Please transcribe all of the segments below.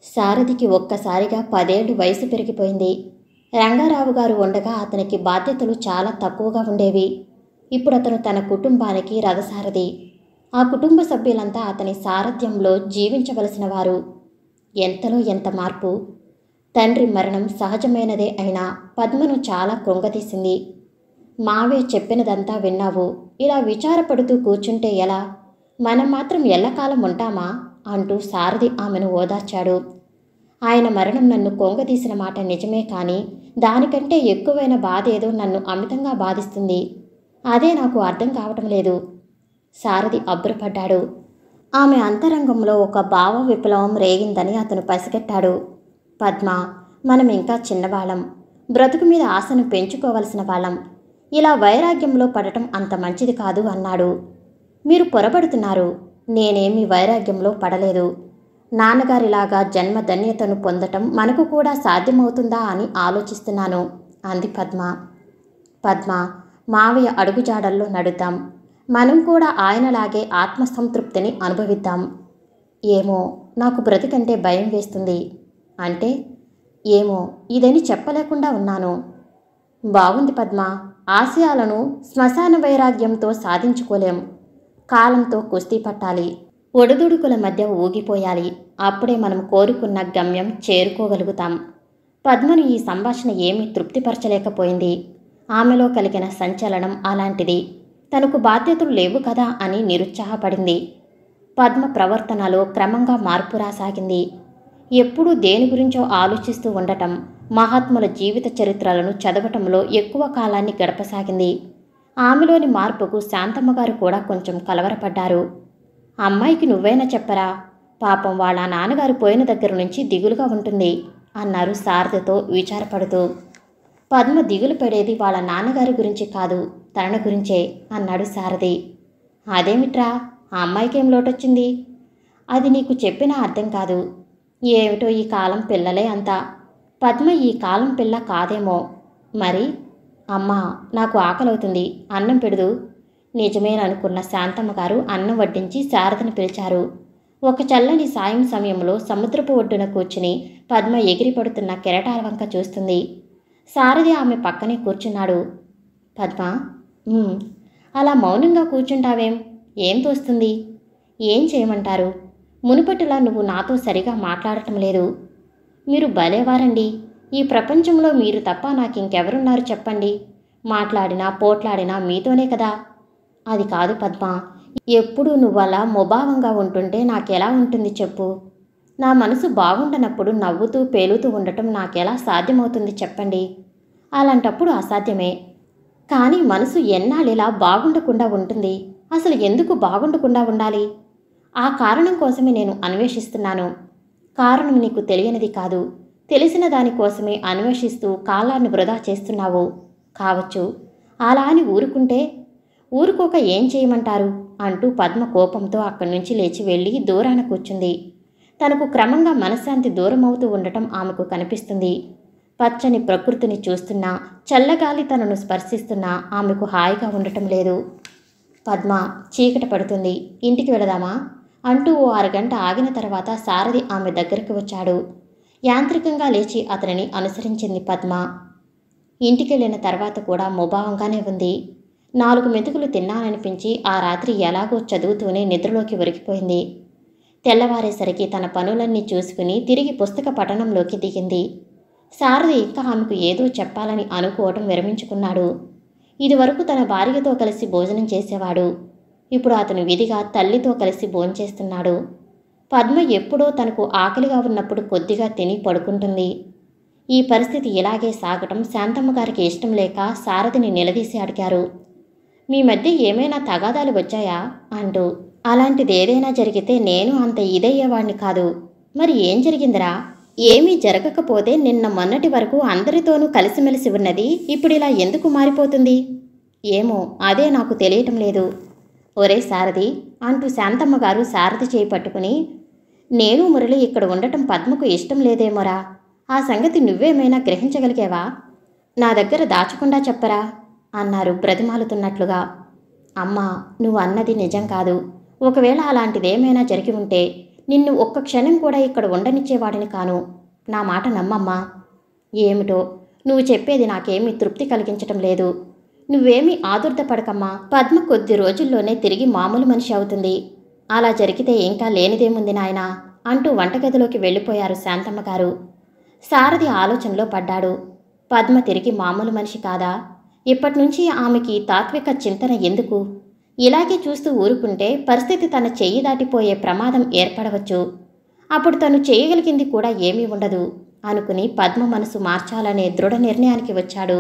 సారథికి ఒక్కసారిగా పదేళ్లు వయసు పెరిగిపోయింది రంగారావు గారు ఉండగా అతనికి బాధ్యతలు చాలా తక్కువగా ఉండేవి ఇప్పుడు అతను తన కుటుంబానికి రథసారథి ఆ కుటుంబ సభ్యులంతా అతని సారథ్యంలో జీవించవలసిన వారు ఎంతలో ఎంత మార్పు తండ్రి మరణం సహజమైనదే అయినా పద్మను చాలా కృంగతీసింది మావే చెప్పినదంతా విన్నావు ఇలా విచారపడుతూ కూర్చుంటే ఎలా మనం మాత్రం ఎల్లకాలం ఉంటామా అంటూ సారథి ఆమెను ఓదార్చాడు ఆయన మరణం నన్ను కొంగతీసిన మాట నిజమే కానీ దానికంటే ఎక్కువైన బాధ ఏదో నన్ను అమితంగా బాధిస్తుంది అదే నాకు అర్థం కావటం లేదు సారథి అబ్బురపడ్డాడు ఆమె అంతరంగంలో ఒక భావ విప్లవం రేగిందని అతను పసిగట్టాడు పద్మ మనం ఇంకా చిన్నవాళ్ళం బ్రతుకు మీద ఆశను పెంచుకోవలసిన వాళ్ళం ఇలా వైరాగ్యంలో పడటం అంత మంచిది కాదు అన్నాడు మీరు పొరబడుతున్నారు నేనేమీ వైరాగ్యంలో పడలేదు నాన్నగారిలాగా జన్మ ధన్యతను పొందటం మనకు కూడా సాధ్యమవుతుందా అని ఆలోచిస్తున్నాను అంది పద్మ పద్మ మావయ్య అడుగుజాడల్లో నడుద్దాం మనం కూడా ఆయనలాగే ఆత్మసంతృప్తిని అనుభవిద్దాం ఏమో నాకు బ్రతికంటే భయం వేస్తుంది అంటే ఏమో ఇదని చెప్పలేకుండా ఉన్నాను బాగుంది పద్మ ఆశయాలను శ్మశాన వైరాగ్యంతో సాధించుకోలేం కాలంతో కుస్తీ పట్టాలి ఒడుదుడుకుల మధ్య ఊగిపోయాలి అప్పుడే మనం కోరుకున్న గమ్యం చేరుకోగలుగుతాం పద్మను ఈ సంభాషణ ఏమీ తృప్తిపరచలేకపోయింది ఆమెలో కలిగిన సంచలనం అలాంటిది తనకు బాధ్యతలు లేవు కదా అని నిరుత్సాహపడింది పద్మ ప్రవర్తనలో క్రమంగా మార్పు రాసాగింది ఎప్పుడూ దేని గురించో ఆలోచిస్తూ ఉండటం మహాత్ముల జీవిత చరిత్రలను చదవటంలో ఎక్కువ కాలాన్ని గడపసాగింది ఆమెలోని మార్పుకు శాంతమ్మ గారు కూడా కొంచెం కలవరపడ్డారు అమ్మాయికి నువ్వైనా చెప్పరా పాపం వాళ్ళ నాన్నగారు పోయిన దగ్గర నుంచి దిగులుగా ఉంటుంది అన్నారు శారదతో విచారపడుతూ పద్మ దిగులు పడేది వాళ్ళ నాన్నగారి గురించి కాదు తన గురించే అన్నాడు సారథి అదేమిట్రా ఆ అమ్మాయికేం లోటొచ్చింది అది నీకు చెప్పినా అర్థం కాదు ఏమిటో ఈ కాలం పిల్లలే అంతా పద్మ ఈ కాలం పిల్ల కాదేమో మరి అమ్మా నాకు ఆకలవుతుంది అన్నం పెడదు నిజమేననుకున్న శాంతమ్మ గారు అన్నం వడ్డించి శారదను పిలిచారు ఒక చల్లని సాయం సమయంలో సముద్రపు ఒడ్డున కూర్చుని పద్మ ఎగిరిపడుతున్న కెరటాల వంక చూస్తుంది సారథి ఆమె పక్కనే కూర్చున్నాడు పద్మ "ఉమ్, అలా మౌనంగా కూర్చుంటావేం ఏం తోస్తుంది ఏం చేయమంటారు మునుపటిలా నువ్వు నాతో సరిగా మాట్లాడటం లేదు మీరు భలేవారండి ఈ ప్రపంచంలో మీరు తప్ప నాకు ఇంకెవరున్నారు చెప్పండి మాట్లాడినా పోట్లాడినా మీతోనే కదా అది కాదు పద్మ ఎప్పుడు నువ్వు అలా ముభావంగా ఉంటుంటే నాకెలా ఉంటుంది చెప్పు నా మనసు బాగుండనప్పుడు నవ్వుతూ పేలుతూ ఉండటం నాకెలా సాధ్యమవుతుంది చెప్పండి అలాంటప్పుడు అసాధ్యమే కానీ మనసు ఎన్నాళ్ళిలా బాగుండకుండా ఉంటుంది అసలు ఎందుకు బాగుండకుండా ఉండాలి ఆ కారణం కోసమే నేను అన్వేషిస్తున్నాను కారణం నీకు తెలియనిది కాదు తెలిసిన దానికోసమే అన్వేషిస్తూ కాలాన్ని వృధా చేస్తున్నావు కావచ్చు అలా అని ఊరుకుంటే ఊరుకోక ఏం చేయమంటారు అంటూ పద్మ కోపంతో అక్కడి నుంచి లేచి వెళ్ళి దూరాన కూర్చుంది తనకు క్రమంగా మనశ్శాంతి దూరమవుతూ ఉండటం ఆమెకు కనిపిస్తుంది పచ్చని ప్రకృతిని చూస్తున్నా చల్లగాలి తనను స్పర్శిస్తున్నా ఆమెకు హాయిగా ఉండటం లేదు పద్మ చీకట పడుతుంది ఇంటికి వెళదామా అంటూ ఓ అరగంట ఆగిన తర్వాత సారథి ఆమె దగ్గరికి వచ్చాడు యాంత్రికంగా లేచి అతనిని అనుసరించింది పద్మ ఇంటికెళ్ళిన తర్వాత కూడా ముభావంగానే ఉంది నాలుగు మెతుకులు తిన్నాననిపించి ఆ రాత్రి ఎలాగో చదువుతూనే నిద్రలోకి ఒరిగిపోయింది తెల్లవారేసరికి తన పనులన్నీ చూసుకుని తిరిగి పుస్తక పఠనంలోకి దిగింది శారది ఇంకా ఆమెకు ఏదో చెప్పాలని అనుకోవటం విరమించుకున్నాడు ఇదివరకు తన భార్యతో కలిసి భోజనం చేసేవాడు ఇప్పుడు అతను విధిగా తల్లితో కలిసి భోంచేస్తున్నాడు పద్మ ఎప్పుడో తనకు ఆకలిగా ఉన్నప్పుడు కొద్దిగా తిని పడుకుంటుంది ఈ పరిస్థితి ఇలాగే సాగటం శాంతమ్మ గారికి ఇష్టం లేక సారథిని నిలదీసి అడిగారు మీ మధ్య ఏమైనా తగాదాలు వచ్చాయా అంటూ అలాంటిది ఏదైనా జరిగితే నేను అంత ఇదయ్యేవాణ్ణి కాదు మరి ఏం జరిగిందిరా ఏమీ జరగకపోతే నిన్న మొన్నటి వరకు అందరితోనూ కలిసిమెలిసి ఉన్నది ఇప్పుడు ఇలా ఎందుకు మారిపోతుంది ఏమో అదే నాకు తెలియటం లేదు ఒరే సారథి అంటూ శాంతమ్మ గారు సారథి చేయి పట్టుకుని నేను మురళి ఇక్కడ ఉండటం పద్మకు ఇష్టం లేదేమోరా ఆ సంగతి నువ్వేమైనా గ్రహించగలిగావా నా దగ్గర దాచకుండా చెప్పరా అన్నారు బ్రతిమాలుతున్నట్లుగా అమ్మా నువ్వు అన్నది నిజం కాదు ఒకవేళ అలాంటిదేమైనా జరిగి ఉంటే నిన్ను ఒక్క క్షణం కూడా ఇక్కడ ఉండనిచ్చేవాడిని కాను నా మాట నమ్మమ్మా ఏమిటో నువ్వు చెప్పేది నాకేమీ తృప్తి కలిగించటం లేదు నువ్వేమీ ఆదుర్దపడకమ్మా పద్మ కొద్ది రోజుల్లోనే తిరిగి మామూలు మనిషి అవుతుంది అలా జరిగితే ఇంకా లేనిదేముంది నాయనా అంటూ వంటగదిలోకి వెళ్ళిపోయారు శాంతమ్మ గారు సారథి ఆలోచనలో పడ్డాడు పద్మ తిరిగి మామూలు మనిషి కాదా ఇప్పటినుంచి ఆమెకి తాత్విక చింతన ఎందుకు ఇలాగే చూస్తూ ఊరుకుంటే పరిస్థితి తన చెయ్యి దాటిపోయే ప్రమాదం ఏర్పడవచ్చు అప్పుడు తను చేయగలిగింది కూడా ఏమీ ఉండదు అనుకుని పద్మ మనసు మార్చాలనే దృఢ నిర్ణయానికి వచ్చాడు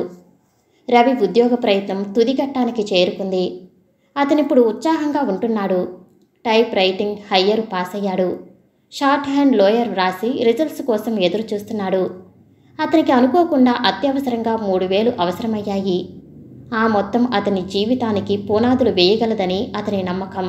రవి ఉద్యోగ ప్రయత్నం తుదిఘట్టానికి చేరుకుంది అతనిప్పుడు ఉత్సాహంగా ఉంటున్నాడు టైప్ రైటింగ్ హయ్యర్ పాస్ అయ్యాడు షార్ట్ హ్యాండ్ లోయర్ వ్రాసి రిజల్ట్స్ కోసం ఎదురు చూస్తున్నాడు అతనికి అనుకోకుండా అత్యవసరంగా మూడు వేలు అవసరమయ్యాయి ఆ మొత్తం అతని జీవితానికి పునాదులు వేయగలదని అతని నమ్మకం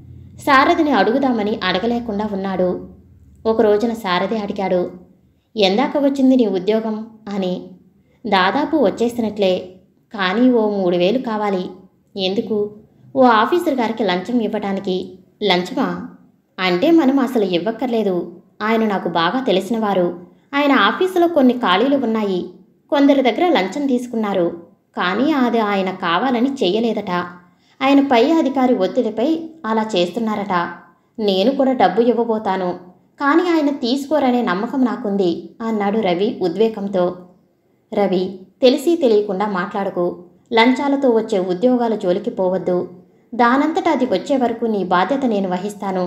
సారథిని అడుగుదామని అడగలేకుండా ఉన్నాడు ఒక రోజున సారథి అడిగాడు ఎందాక వచ్చింది నీ ఉద్యోగం అని దాదాపు వచ్చేసినట్లే కానీ ఓ మూడు వేలు కావాలి ఎందుకు ఓ ఆఫీసర్ గారికి లంచం ఇవ్వటానికి లంచమా అంటే మనం అసలు ఇవ్వక్కర్లేదు ఆయన నాకు బాగా తెలిసినవారు ఆయన ఆఫీసులో కొన్ని ఖాళీలు ఉన్నాయి కొందరి దగ్గర లంచం తీసుకున్నారు కానీ అది ఆయన కావాలని చెయ్యలేదట ఆయన పై అధికారి ఒత్తిడిపై అలా చేస్తున్నారట నేను కూడా డబ్బు ఇవ్వబోతాను కానీ ఆయన తీసుకోరనే నమ్మకం నాకుంది అన్నాడు రవి ఉద్వేగంతో రవి తెలిసి తెలియకుండా మాట్లాడకు లంచాలతో వచ్చే ఉద్యోగాల జోలికి పోవద్దు దానంతట అది వచ్చే వరకు నీ బాధ్యత నేను వహిస్తాను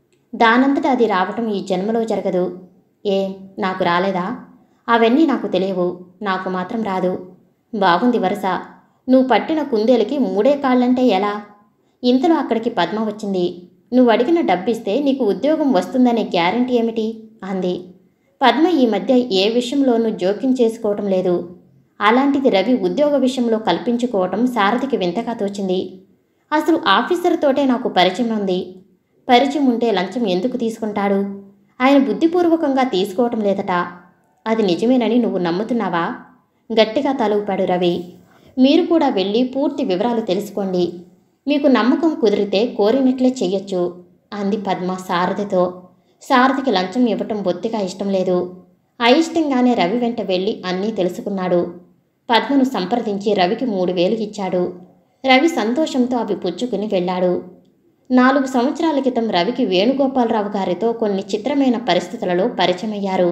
దానంతట అది రావటం ఈ జన్మలో జరగదు ఏ నాకు రాలేదా అవన్నీ నాకు తెలియవు నాకు మాత్రం రాదు బాగుంది వరుస నువ్వు పట్టిన కుందేలకి మూడే కాళ్ళంటే ఎలా ఇంతలో అక్కడికి పద్మ వచ్చింది నువ్వు అడిగిన డబ్బిస్తే నీకు ఉద్యోగం వస్తుందనే గ్యారంటీ ఏమిటి అంది పద్మ ఈ మధ్య ఏ విషయంలోనూ జోక్యం చేసుకోవటం లేదు అలాంటిది రవి ఉద్యోగ విషయంలో కల్పించుకోవటం సారథికి వింతగా తోచింది అసలు ఆఫీసర్ తోటే నాకు పరిచయం ఉంది పరిచయం ఉంటే లంచం ఎందుకు తీసుకుంటాడు ఆయన బుద్ధిపూర్వకంగా తీసుకోవటం లేదట అది నిజమేనని నువ్వు నమ్ముతున్నావా గట్టిగా తలూపాడు రవి మీరు కూడా వెళ్ళి పూర్తి వివరాలు తెలుసుకోండి మీకు నమ్మకం కుదిరితే కోరినట్లే చెయ్యొచ్చు అంది పద్మ సారథితో సారథికి లంచం ఇవ్వటం బొత్తిగా ఇష్టం లేదు అయిష్టంగానే రవి వెంట వెళ్ళి అన్నీ తెలుసుకున్నాడు పద్మను సంప్రదించి రవికి మూడు వేలు ఇచ్చాడు రవి సంతోషంతో అవి పుచ్చుకుని వెళ్ళాడు నాలుగు సంవత్సరాల క్రితం రవికి వేణుగోపాలరావు గారితో కొన్ని చిత్రమైన పరిస్థితులలో పరిచయమయ్యారు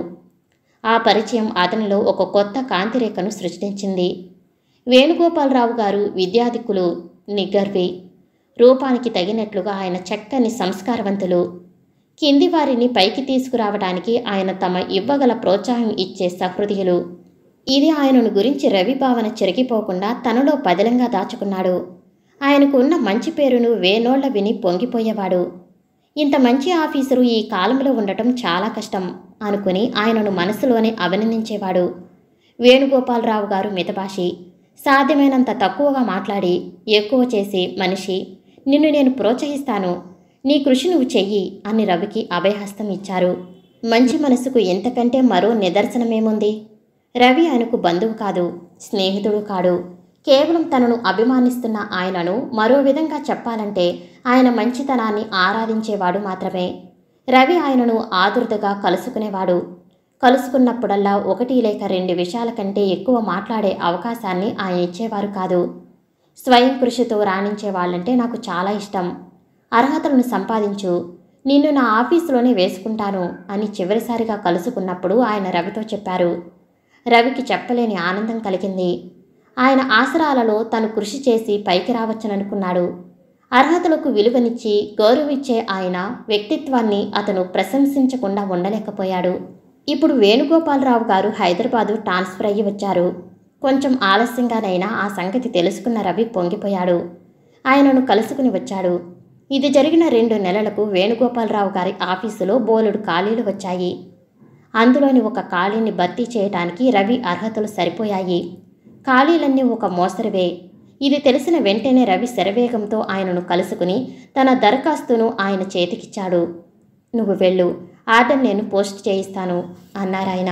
ఆ పరిచయం అతనిలో ఒక కొత్త కాంతిరేఖను సృష్టించింది వేణుగోపాలరావు గారు విద్యాధికులు నిగ్గర్వి రూపానికి తగినట్లుగా ఆయన చక్కని సంస్కారవంతులు కింది వారిని పైకి తీసుకురావడానికి ఆయన తమ ఇవ్వగల ప్రోత్సాహం ఇచ్చే సహృదయులు ఇది ఆయనను గురించి రవి భావన చెరిగిపోకుండా తనలో పదిలంగా దాచుకున్నాడు ఆయనకు ఉన్న మంచి పేరును వేనోళ్ల విని పొంగిపోయేవాడు ఇంత మంచి ఆఫీసరు ఈ కాలంలో ఉండటం చాలా కష్టం అనుకుని ఆయనను మనసులోనే అభినందించేవాడు వేణుగోపాలరావు గారు మితభాషి సాధ్యమైనంత తక్కువగా మాట్లాడి ఎక్కువ చేసి మనిషి నిన్ను నేను ప్రోత్సహిస్తాను నీ కృషి నువ్వు చెయ్యి అని రవికి అభయహస్తం ఇచ్చారు మంచి మనసుకు ఎంతకంటే మరో నిదర్శనమేముంది రవి ఆయనకు బంధువు కాదు స్నేహితుడు కాడు కేవలం తనను అభిమానిస్తున్న ఆయనను మరో విధంగా చెప్పాలంటే ఆయన మంచితనాన్ని ఆరాధించేవాడు మాత్రమే రవి ఆయనను ఆదుర్దగా కలుసుకునేవాడు కలుసుకున్నప్పుడల్లా ఒకటి లేక రెండు విషయాల కంటే ఎక్కువ మాట్లాడే అవకాశాన్ని ఆయన ఇచ్చేవారు కాదు స్వయం కృషితో రాణించే వాళ్ళంటే నాకు చాలా ఇష్టం అర్హతలను సంపాదించు నిన్ను నా ఆఫీసులోనే వేసుకుంటాను అని చివరిసారిగా కలుసుకున్నప్పుడు ఆయన రవితో చెప్పారు రవికి చెప్పలేని ఆనందం కలిగింది ఆయన ఆసరాలలో తను కృషి చేసి పైకి రావచ్చననుకున్నాడు అర్హతలకు విలువనిచ్చి గౌరవించే ఆయన వ్యక్తిత్వాన్ని అతను ప్రశంసించకుండా ఉండలేకపోయాడు ఇప్పుడు వేణుగోపాలరావు గారు హైదరాబాదు ట్రాన్స్ఫర్ అయ్యి వచ్చారు కొంచెం ఆలస్యంగానైనా ఆ సంగతి తెలుసుకున్న రవి పొంగిపోయాడు ఆయనను కలుసుకుని వచ్చాడు ఇది జరిగిన రెండు నెలలకు వేణుగోపాలరావు గారి ఆఫీసులో బోలెడు ఖాళీలు వచ్చాయి అందులోని ఒక ఖాళీని భర్తీ చేయటానికి రవి అర్హతలు సరిపోయాయి ఖాళీలన్నీ ఒక మోసరివే ఇది తెలిసిన వెంటనే రవి శరవేగంతో ఆయనను కలుసుకుని తన దరఖాస్తును ఆయన చేతికిచ్చాడు నువ్వు వెళ్ళు ఆర్డర్ నేను పోస్ట్ చేయిస్తాను అన్నారాయన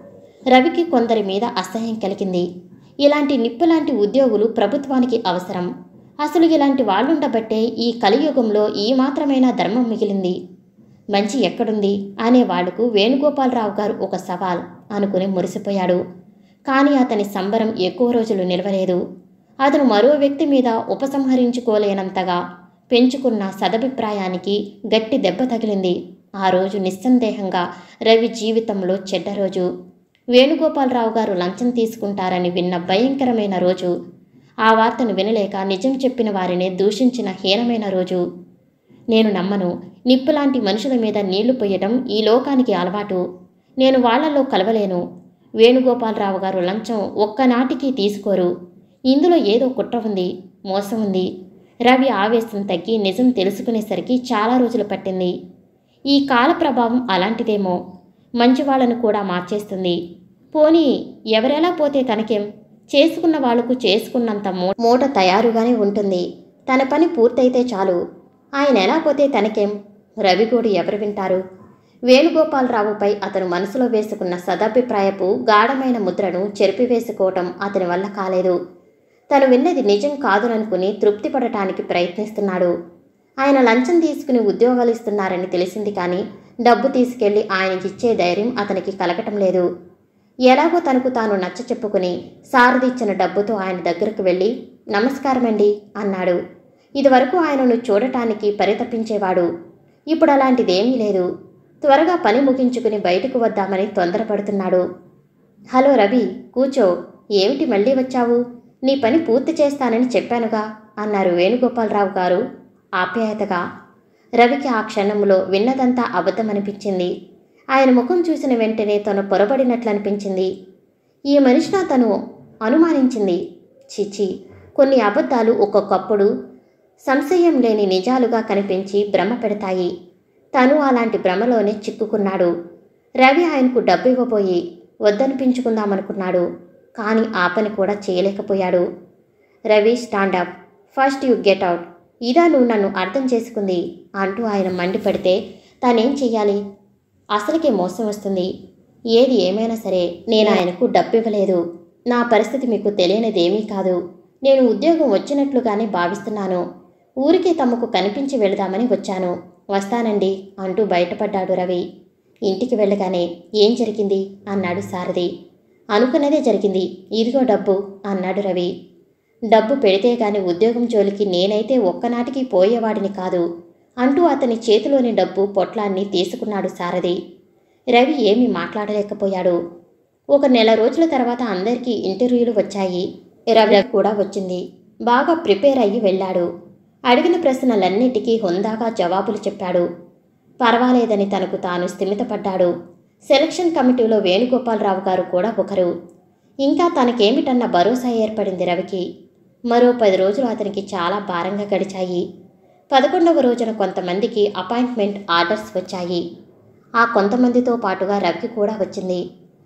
రవికి కొందరి మీద అసహ్యం కలిగింది ఇలాంటి నిప్పులాంటి ఉద్యోగులు ప్రభుత్వానికి అవసరం అసలు ఇలాంటి వాళ్ళుండబట్టే ఈ కలియుగంలో ఈ మాత్రమైనా ధర్మం మిగిలింది మంచి ఎక్కడుంది అనే వాళ్లకు వేణుగోపాలరావు గారు ఒక సవాల్ అనుకుని మురిసిపోయాడు కానీ అతని సంబరం ఎక్కువ రోజులు నిలవలేదు అతను మరో వ్యక్తి మీద ఉపసంహరించుకోలేనంతగా పెంచుకున్న సదభిప్రాయానికి గట్టి దెబ్బ తగిలింది ఆ రోజు నిస్సందేహంగా రవి జీవితంలో చెడ్డ రోజు వేణుగోపాలరావు గారు లంచం తీసుకుంటారని విన్న భయంకరమైన రోజు ఆ వార్తను వినలేక నిజం చెప్పిన వారినే దూషించిన హీనమైన రోజు నేను నమ్మను నిప్పులాంటి మనుషుల మీద నీళ్లు పొయ్యటం ఈ లోకానికి అలవాటు నేను వాళ్లలో కలవలేను వేణుగోపాలరావు గారు లంచం ఒక్కనాటికి తీసుకోరు ఇందులో ఏదో కుట్ర ఉంది మోసం ఉంది రవి ఆవేశం తగ్గి నిజం తెలుసుకునేసరికి చాలా రోజులు పట్టింది ఈ కాల ప్రభావం అలాంటిదేమో మంచి వాళ్ళను కూడా మార్చేస్తుంది పోనీ ఎవరెలా పోతే తనకేం చేసుకున్న వాళ్లకు చేసుకున్నంత మూ మూట తయారుగానే ఉంటుంది తన పని పూర్తయితే చాలు ఆయన ఎలా పోతే తనకేం రవిగోడు ఎవరు వింటారు వేణుగోపాలరావుపై అతను మనసులో వేసుకున్న సదభిప్రాయపు గాఢమైన ముద్రను చెరిపివేసుకోవటం అతని వల్ల కాలేదు తను విన్నది నిజం కాదుననుకుని తృప్తి పడటానికి ప్రయత్నిస్తున్నాడు ఆయన లంచం తీసుకుని ఉద్యోగాలు ఇస్తున్నారని తెలిసింది కానీ డబ్బు తీసుకెళ్లి ఆయనకిచ్చే ధైర్యం అతనికి కలగటం లేదు ఎలాగో తనకు తాను నచ్చ చెప్పుకుని సారదిచ్చిన డబ్బుతో ఆయన దగ్గరకు వెళ్ళి నమస్కారమండి అన్నాడు ఇదివరకు ఆయనను చూడటానికి పరితపించేవాడు ఇప్పుడు అలాంటిదేమీ లేదు త్వరగా పని ముగించుకుని బయటకు వద్దామని తొందరపడుతున్నాడు హలో రవి కూచో ఏమిటి మళ్ళీ వచ్చావు నీ పని పూర్తి చేస్తానని చెప్పానుగా అన్నారు వేణుగోపాలరావు గారు ఆప్యాయతగా రవికి ఆ క్షణంలో విన్నదంతా అబద్ధమనిపించింది ఆయన ముఖం చూసిన వెంటనే తను పొరబడినట్లనిపించింది ఈ మనిషిన తను అనుమానించింది చిచి కొన్ని అబద్ధాలు ఒక్కొక్కప్పుడు సంశయం లేని నిజాలుగా కనిపించి భ్రమ పెడతాయి తను అలాంటి భ్రమలోనే చిక్కుకున్నాడు రవి ఆయనకు డబ్బు ఇవ్వబోయి వద్దనిపించుకుందామనుకున్నాడు కానీ ఆ పని కూడా చేయలేకపోయాడు Ravi stand up first you get out ఇదా నువ్వు నన్ను అర్థం చేసుకుంది అంటూ ఆయన మండిపడితే తానేం చెయ్యాలి అసలుకే మోసం వస్తుంది ఏది ఏమైనా సరే నేను ఆయనకు డబ్బు ఇవ్వలేదు నా పరిస్థితి మీకు తెలియనిదేమీ కాదు నేను ఉద్యోగం వచ్చినట్లుగానే భావిస్తున్నాను ఊరికే తమకు కనిపించి వెళదామని వచ్చాను వస్తానండి అంటూ బయటపడ్డాడు రవి ఇంటికి వెళ్ళగానే ఏం జరిగింది అన్నాడు సారథి అనుకున్నదే జరిగింది ఇదిగో డబ్బు అన్నాడు రవి డబ్బు పెడితే గాని ఉద్యోగం జోలికి నేనైతే ఒక్కనాటికి పోయేవాడిని కాదు అంటూ అతని చేతిలోని డబ్బు పొట్లాన్ని తీసుకున్నాడు సారథి రవి ఏమీ మాట్లాడలేకపోయాడు ఒక నెల రోజుల తర్వాత అందరికీ ఇంటర్వ్యూలు వచ్చాయి రవి కూడా వచ్చింది బాగా ప్రిపేర్ అయ్యి వెళ్ళాడు అడిగిన ప్రశ్నలన్నిటికీ హుందాగా జవాబులు చెప్పాడు పర్వాలేదని తనకు తాను స్థిమితపడ్డాడు సెలక్షన్ కమిటీలో వేణుగోపాలరావు గారు కూడా ఒకరు ఇంకా తనకేమిటన్న భరోసా ఏర్పడింది రవికి మరో పది రోజులు అతనికి చాలా భారంగా గడిచాయి పదకొండవ రోజున కొంతమందికి అపాయింట్మెంట్ ఆర్డర్స్ వచ్చాయి ఆ కొంతమందితో పాటుగా రవికి కూడా వచ్చింది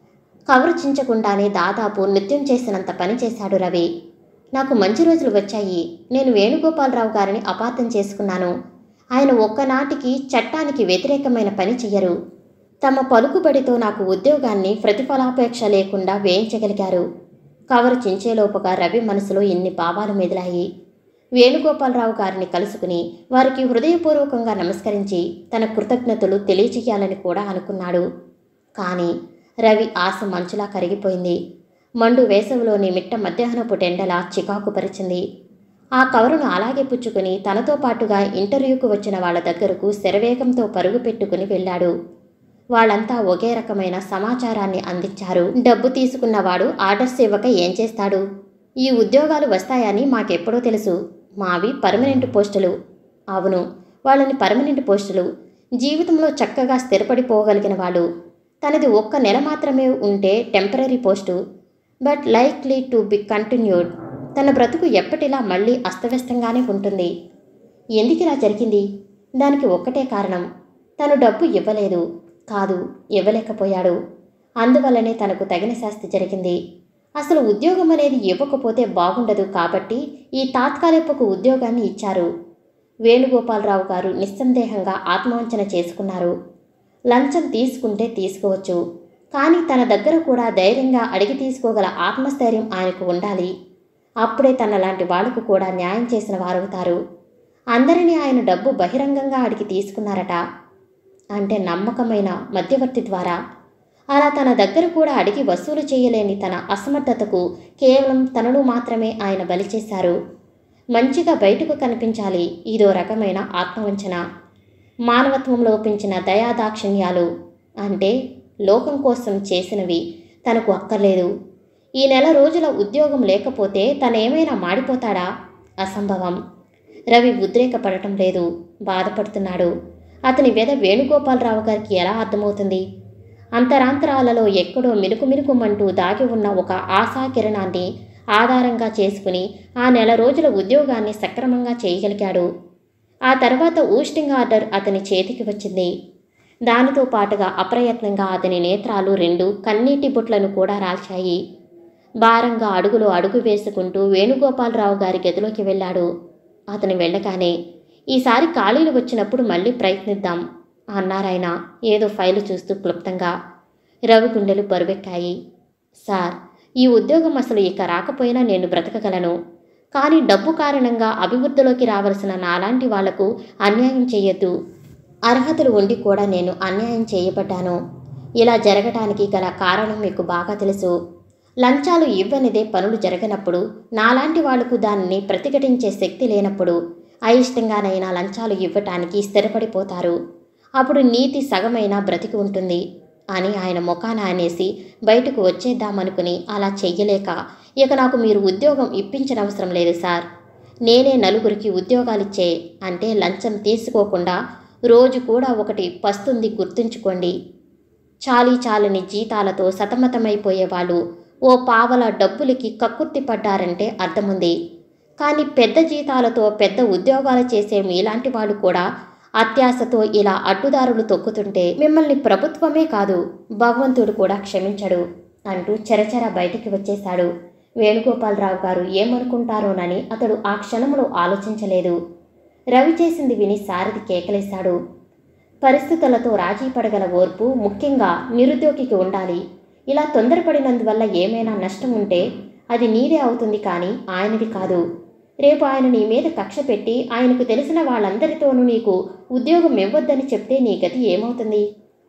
కవరు చించకుండానే దాదాపు నృత్యం చేసినంత పని చేశాడు రవి నాకు మంచి రోజులు వచ్చాయి నేను వేణుగోపాలరావు గారిని అపార్థం చేసుకున్నాను ఆయన ఒక్కనాటికి చట్టానికి వ్యతిరేకమైన పని చెయ్యరు తమ పలుకుబడితో నాకు ఉద్యోగాన్ని ప్రతిఫలాపేక్ష లేకుండా వేయించగలిగారు కవరు చించేలోపుగా రవి మనసులో ఎన్ని భావాలు మెదిలాయి వేణుగోపాలరావు గారిని కలుసుకుని వారికి హృదయపూర్వకంగా నమస్కరించి తన కృతజ్ఞతలు తెలియచేయాలని కూడా అనుకున్నాడు కానీ రవి ఆశ మంచులా కరిగిపోయింది మండు వేసవిలోని మిట్ట మధ్యాహ్నపు టెండలా చికాకు పరిచింది ఆ కవరును అలాగే పుచ్చుకుని తనతో పాటుగా ఇంటర్వ్యూకు వచ్చిన వాళ్ళ దగ్గరకు శరవేగంతో పరుగు పెట్టుకుని వెళ్ళాడు వాళ్ళంతా ఒకే రకమైన సమాచారాన్ని అందించారు డబ్బు తీసుకున్నవాడు ఆర్డర్స్ ఇవ్వక ఏం చేస్తాడు ఈ ఉద్యోగాలు వస్తాయని మాకెప్పుడో తెలుసు మావి పర్మనెంట్ పోస్టులు అవును వాళ్ళని పర్మనెంట్ పోస్టులు జీవితంలో చక్కగా స్థిరపడిపోగలిగిన వాళ్ళు తనది ఒక్క నెల మాత్రమే ఉంటే temporary post but likely to be continued తన బ్రతుకు ఎప్పటిలా మళ్ళీ అస్తవ్యస్తంగానే ఉంటుంది ఎందుకు ఇలా జరిగింది దానికి ఒక్కటే కారణం తను డబ్బు ఇవ్వలేదు కాదు ఇవ్వలేకపోయాడు అందువల్లనే తనకు తగిన శాస్తి జరిగింది అసలు ఉద్యోగం అనేది ఇవ్వకపోతే బాగుండదు కాబట్టి ఈ తాత్కాలికపు ఉద్యోగాన్ని ఇచ్చారు వేణుగోపాలరావు గారు నిస్సందేహంగా ఆత్మవంచన చేసుకున్నారు లంచం తీసుకుంటే తీసుకోవచ్చు కానీ తన దగ్గర కూడా ధైర్యంగా అడిగి తీసుకోగల ఆత్మస్థైర్యం ఆయనకు ఉండాలి అప్పుడే తన లాంటి వాళ్లకు కూడా న్యాయం చేసిన వారవుతారు అందరినీ ఆయన డబ్బు బహిరంగంగా అడిగి తీసుకున్నారట అంటే నమ్మకమైన మధ్యవర్తి ద్వారా అలా తన దగ్గర కూడా అడిగి వసూలు చేయలేని తన అసమర్థతకు కేవలం తనను మాత్రమే ఆయన బలి చేశారు మంచిగా బయటకు కనిపించాలి ఇదో రకమైన ఆత్మవంచన మానవత్వం లోపించిన దయాదాక్షిణ్యాలు అంటే లోకం కోసం చేసినవి తనకు అక్కర్లేదు ఈ నెల రోజుల ఉద్యోగం లేకపోతే తనేమైనా మాడిపోతాడా అసంభవం రవి ఉద్రేకపడటం లేదు బాధపడుతున్నాడు అతని వెద వేణుగోపాలరావు గారికి ఎలా అర్థమవుతుంది అంతరాంతరాలలో ఎక్కడో మినుకు మినుకుమంటూ దాగి ఉన్న ఒక ఆశాకిరణాన్ని ఆధారంగా చేసుకుని ఆ నెల రోజుల ఉద్యోగాన్ని సక్రమంగా చేయగలిగాడు ఆ తర్వాత ఊస్టింగ్ ఆర్డర్ అతని చేతికి వచ్చింది దానితో పాటుగా అప్రయత్నంగా అతని నేత్రాలు రెండు కన్నీటి బుట్లను కూడా రాల్చాయి భారంగా అడుగులో అడుగు వేసుకుంటూ వేణుగోపాలరావు గారి గదిలోకి వెళ్ళాడు అతను వెళ్ళగానే ఈసారి ఖాళీలు వచ్చినప్పుడు మళ్ళీ ప్రయత్నిద్దాం అన్నారాయన ఏదో ఫైలు చూస్తూ క్లుప్తంగా రవి గుండెలు బరువెక్కాయి సార్ ఈ ఉద్యోగం అసలు ఇక రాకపోయినా నేను బ్రతకగలను కానీ డబ్బు కారణంగా అభివృద్ధిలోకి రావలసిన నాలాంటి వాళ్లకు అన్యాయం చేయొద్దు అర్హతలు ఉండి కూడా నేను అన్యాయం చేయబడ్డాను ఇలా జరగటానికి గల కారణం మీకు బాగా తెలుసు లంచాలు ఇవ్వనిదే పనులు జరగనప్పుడు నాలాంటి వాళ్లకు దానిని ప్రతిఘటించే శక్తి లేనప్పుడు అయిష్టంగానైనా లంచాలు ఇవ్వటానికి స్థిరపడిపోతారు అప్పుడు నీతి సగమైనా బ్రతికి ఉంటుంది అని ఆయన ముఖాన అనేసి బయటకు వచ్చేద్దామనుకుని అలా చెయ్యలేక ఇక నాకు మీరు ఉద్యోగం ఇప్పించనవసరం లేదు సార్ నేనే నలుగురికి ఉద్యోగాలిచ్చే అంటే లంచం తీసుకోకుండా రోజు కూడా ఒకటి పస్తుంది గుర్తుంచుకోండి చాలీ చాలని జీతాలతో సతమతమైపోయే వాళ్ళు ఓ పావల డబ్బులకి కక్కుర్తి పడ్డారంటే అర్థముంది కానీ పెద్ద జీతాలతో పెద్ద ఉద్యోగాలు చేసే మీలాంటి వాళ్ళు కూడా అత్యాశతో ఇలా అడ్డుదారులు తొక్కుతుంటే మిమ్మల్ని ప్రభుత్వమే కాదు భగవంతుడు కూడా క్షమించడు అంటూ చెరచెర బయటికి వచ్చేశాడు వేణుగోపాలరావు గారు ఏమనుకుంటారోనని అతడు ఆ క్షణంలో ఆలోచించలేదు రవి చేసింది విని సారథి కేకలేశాడు పరిస్థితులతో రాజీ పడగల ఓర్పు ముఖ్యంగా నిరుద్యోగికి ఉండాలి ఇలా తొందరపడినందువల్ల ఏమైనా నష్టం ఉంటే అది నీదే అవుతుంది కానీ ఆయనది కాదు రేపు ఆయన నీ మీద కక్ష పెట్టి ఆయనకు తెలిసిన వాళ్ళందరితోనూ నీకు ఉద్యోగం ఇవ్వొద్దని చెప్తే నీ గతి ఏమవుతుంది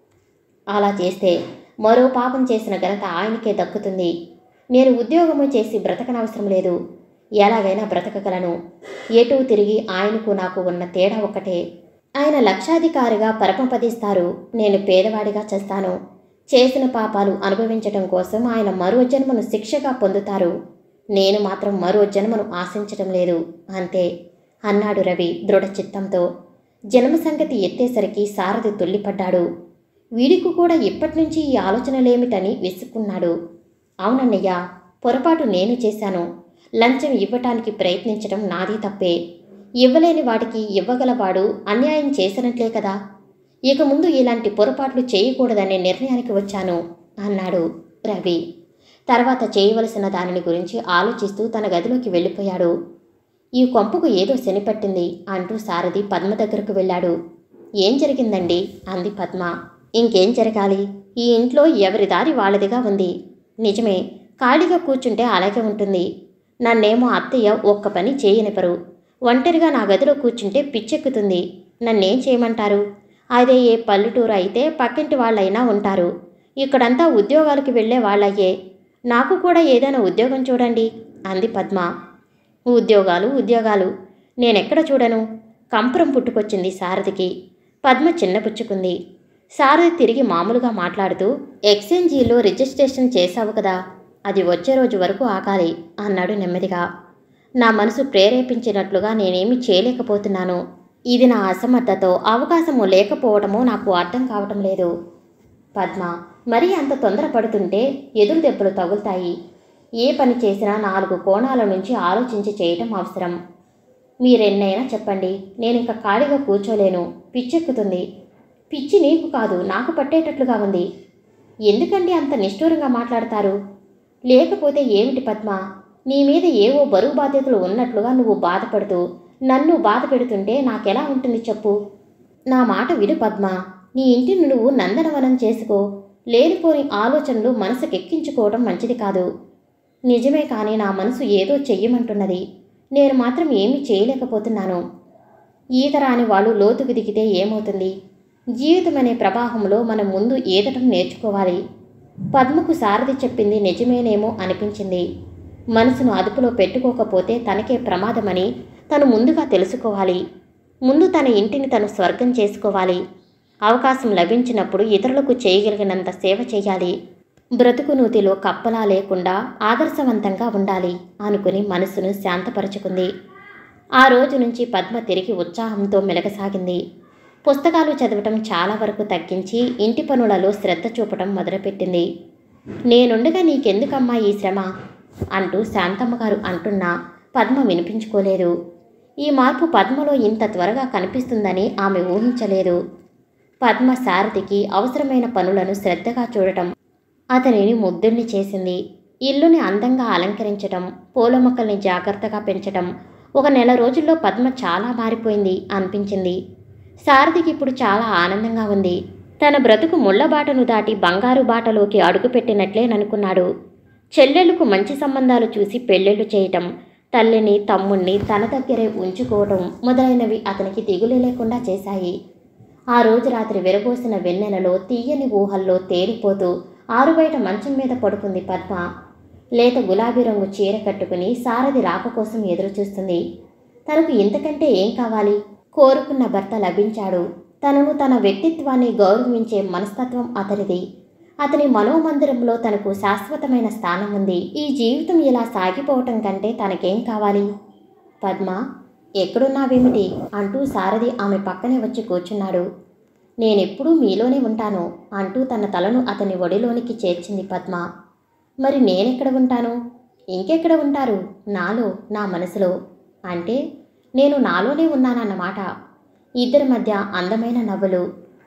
అలా చేస్తే మరో పాపం చేసిన ఘనత ఆయనకే దక్కుతుంది నేను ఉద్యోగము చేసి బ్రతకనవసరం లేదు ఎలాగైనా బ్రతకగలను ఎటూ తిరిగి ఆయనకు నాకు ఉన్న తేడా ఒకటే ఆయన లక్షాధికారిగా పరమపదిస్తారు నేను పేదవాడిగా చేస్తాను చేసిన పాపాలు అనుభవించటం కోసం ఆయన మరో జన్మను శిక్షగా పొందుతారు నేను మాత్రం మరో జన్మను ఆశించటం లేదు అంతే అన్నాడు రవి దృఢ చిత్తంతో జన్మ సంగతి ఎత్తేసరికి సారథి తుల్లిపడ్డాడు వీడికి కూడా ఇప్పటి నుంచి ఈ ఆలోచనలేమిటని విసుక్కున్నాడు అవునన్నయ్య పొరపాటు నేను చేశాను లంచం ఇవ్వటానికి ప్రయత్నించడం నాది తప్పే ఇవ్వలేని వాడికి ఇవ్వగలవాడు అన్యాయం చేసినట్లే కదా ఇక ముందు ఇలాంటి పొరపాట్లు చేయకూడదనే నిర్ణయానికి వచ్చాను అన్నాడు రవి తర్వాత చేయవలసిన దానిని గురించి ఆలోచిస్తూ తన గదిలోకి వెళ్ళిపోయాడు ఈ కొంపకు ఏదో శనిపట్టింది అంటూ సారథి పద్మ దగ్గరకు వెళ్ళాడు ఏం జరిగిందండి అంది పద్మ ఇంకేం జరగాలి ఈ ఇంట్లో ఎవరి దారి వాళ్ళదిగా ఉంది నిజమే ఖాళీగా కూర్చుంటే అలాగే ఉంటుంది నన్నేమో అత్తయ్య ఒక్క పని చేయనివ్వరు ఒంటరిగా నా గదిలో కూర్చుంటే పిచ్చెక్కుతుంది నన్నేం చేయమంటారు అదే ఏ పల్లెటూరు అయితే పక్కింటి వాళ్ళైనా ఉంటారు ఇక్కడంతా ఉద్యోగాలకు వెళ్ళే వాళ్ళయ్యే నాకు కూడా ఏదైనా ఉద్యోగం చూడండి అంది పద్మ ఉద్యోగాలు ఉద్యోగాలు నేనెక్కడ చూడను కంపరం పుట్టుకొచ్చింది సారథికి పద్మ చిన్నపుచ్చుకుంది సారథి తిరిగి మామూలుగా మాట్లాడుతూ ఎక్స్చేంజీలో రిజిస్ట్రేషన్ చేశావు కదా అది వచ్చే రోజు వరకు ఆగాలి అన్నాడు నెమ్మదిగా నా మనసు ప్రేరేపించినట్లుగా నేనేమీ చేయలేకపోతున్నాను ఇది నా అసమర్థతో అవకాశము లేకపోవడమో నాకు అర్థం కావటం లేదు పద్మ మరీ అంత తొందరపడుతుంటే ఎదురు దెబ్బలు తగులుతాయి ఏ పని చేసినా నాలుగు కోణాల నుంచి ఆలోచించి చేయటం అవసరం మీరెన్నైనా చెప్పండి నేను ఇంకా ఖాళీగా కూర్చోలేను పిచ్చెక్కుతుంది పిచ్చి నీకు కాదు నాకు పట్టేటట్లుగా ఉంది ఎందుకండి అంత నిష్ఠూరంగా మాట్లాడతారు లేకపోతే ఏమిటి పద్మ నీ మీద ఏవో బరువు బాధ్యతలు ఉన్నట్లుగా నువ్వు బాధపడుతూ నన్ను బాధ పెడుతుంటే నాకెలా ఉంటుంది చెప్పు నా మాట విను పద్మ నీ ఇంటిని నువ్వు నందనవనం చేసుకో లేనిపోని ఆలోచనలు మనసుకెక్కించుకోవడం మంచిది కాదు నిజమే కానీ నా మనసు ఏదో చెయ్యమంటున్నది నేను మాత్రం ఏమీ చేయలేకపోతున్నాను ఈత రాని వాళ్ళు లోతుకు దిగితే ఏమవుతుంది జీవితం అనే ప్రవాహంలో మనం ముందు ఈదటం నేర్చుకోవాలి పద్మకు సారథి చెప్పింది నిజమేనేమో అనిపించింది మనసును అదుపులో పెట్టుకోకపోతే తనకే ప్రమాదమని తను ముందుగా తెలుసుకోవాలి ముందు తన ఇంటిని తను స్వర్గం చేసుకోవాలి అవకాశం లభించినప్పుడు ఇతరులకు చేయగలిగినంత సేవ చేయాలి బ్రతుకు నూతిలో కప్పలా లేకుండా ఆదర్శవంతంగా ఉండాలి అనుకుని మనసును శాంతపరుచుకుంది ఆ రోజు నుంచి పద్మ తిరిగి ఉత్సాహంతో మెలగసాగింది పుస్తకాలు చదవటం చాలా వరకు తగ్గించి ఇంటి పనులలో శ్రద్ధ చూపటం మొదలుపెట్టింది నేనుండగా నీకెందుకమ్మా ఈ శ్రమ అంటూ శాంతమ్మ గారు అంటున్నా పద్మ వినిపించుకోలేదు ఈ మార్పు పద్మలో ఇంత త్వరగా కనిపిస్తుందని ఆమె ఊహించలేదు పద్మ సారథికి అవసరమైన పనులను శ్రద్ధగా చూడటం అతనిని ముగ్ధుల్ని చేసింది ఇల్లుని అందంగా అలంకరించటం పూల మొక్కల్ని జాగ్రత్తగా పెంచటం ఒక నెల రోజుల్లో పద్మ చాలా మారిపోయింది అనిపించింది సారథికి ఇప్పుడు చాలా ఆనందంగా ఉంది తన బ్రతుకు ముళ్ళ బాటను దాటి బంగారు బాటలోకి అడుగుపెట్టినట్లేననుకున్నాడు చెల్లెళ్లకు మంచి సంబంధాలు చూసి పెళ్ళిళ్ళు చేయటం తల్లిని తమ్ముణ్ణి తన దగ్గరే ఉంచుకోవటం మొదలైనవి అతనికి దిగులు లేకుండా చేశాయి ఆ రోజు రాత్రి విరబోసిన వెన్నెలలో తీయని ఊహల్లో తేలిపోతూ ఆరుబయట మంచం మీద పడుకుంది పద్మ లేత గులాబీ రంగు చీర కట్టుకుని సారథి రాక కోసం ఎదురుచూస్తుంది తనకు ఇంతకంటే ఏం కావాలి కోరుకున్న భర్త లభించాడు తనను తన వ్యక్తిత్వాన్ని గౌరవించే మనస్తత్వం అతనిది అతని మనోమందిరంలో తనకు శాశ్వతమైన స్థానం ఉంది ఈ జీవితం ఇలా సాగిపోవటం కంటే తనకేం కావాలి పద్మ ఎక్కడున్నావేమిటి అంటూ సారథి ఆమె పక్కనే వచ్చి కూర్చున్నాడు నేనెప్పుడూ మీలోనే ఉంటాను అంటూ తన తలను అతని ఒడిలోనికి చేర్చింది పద్మ మరి నేనెక్కడ ఉంటాను ఇంకెక్కడ ఉంటారు నాలో నా మనసులో అంటే నేను నాలోనే ఉన్నానన్నమాట ఇద్దరి మధ్య అందమైన నవ్వులు